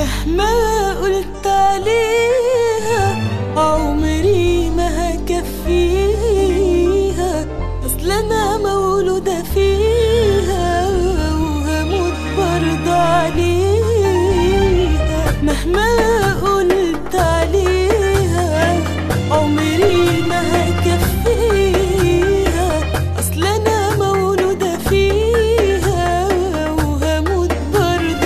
مهما قلت عليها عمري ما هكفيها اصل انا مولودة فيها وهموت برضه عليها مهما قلت عليها عمري ما هكفيها اصل انا مولودة فيها وهموت برضه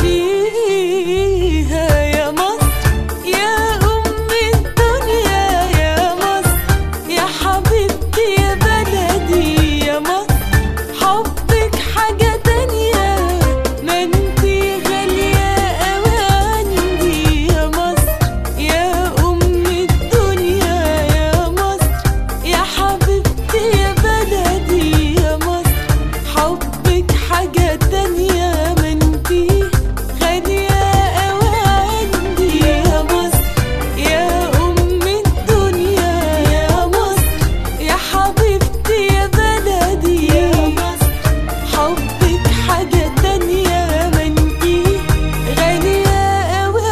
عليها يا مصر يا ام الدنيا يا مصر يا حبيبتي يا بلدي يا مصر حبك حاجة تانية ما انتي غالية اوي عندي يا مصر يا ام الدنيا يا مصر يا حبيبتي يا بلدي يا مصر حبك حاجة تانية ما انتي غالية اوي عندي يا مصر يا ام الدنيا يا مصر يا حبيبتي يا بلدي يا مصر حبك حاجة تانية ما انتي غالية اوي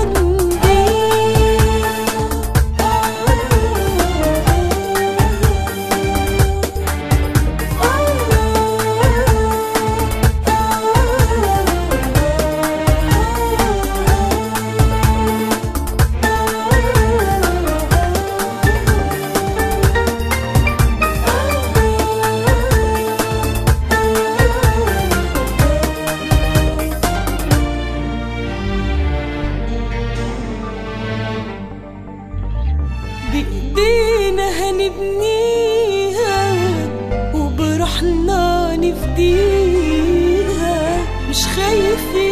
بإيدينا هنبنيها وبروحنا نفديها مش خايفين